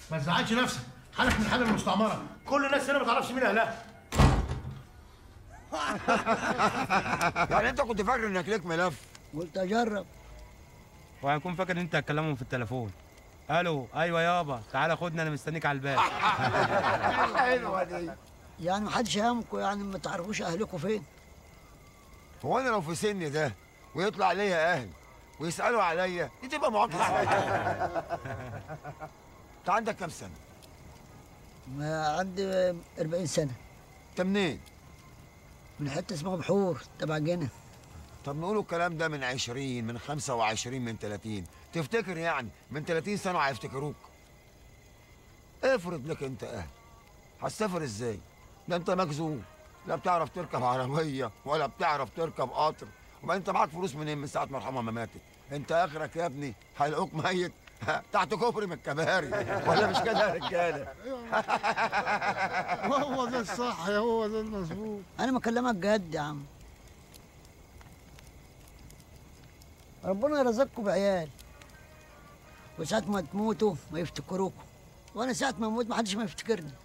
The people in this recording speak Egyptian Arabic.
ما تزعلش نفسك حالك من حال المستعمره كل الناس هنا ما تعرفش مين اهلها يعني انت كنت فاكر انك ليك ملف قلت اجرب وهيكون فاكر ان انت هتكلمهم في التليفون الو ايوه يابا تعالى خدني انا مستنيك على الباب حلوه دي يعني محدش هامكم يعني ما تعرفوش اهلكم فين هو انا لو في سني ده ويطلع ليا اهل ويسالوا عليا دي تبقى معاقبه انت عندك كام سنه؟ ما عندي 40 سنه انت منين؟ من حته اسمها بحور تبع جنة طب نقولوا الكلام ده من 20 من 25 من 30 تفتكر يعني من 30 سنه هيفتكروك افرض لك انت اهل هتسافر ازاي ده انت مجذوب لا بتعرف تركب عربيه ولا بتعرف تركب قطر وبعدين انت معاك فلوس منين من ساعه ما مرحومها ما ماتت انت اخرك يا ابني هيلاقوك ميت تحت كوبري من الكباري ولا مش كده يا رجاله هو ده الصح هو ده المظبوط انا بكلمك جد يا عم ربنا يرزقكم بعيال وساعة ما تموتوا ما يفتكروكم وانا ساعة ما اموت ما حدش ما يفتكرني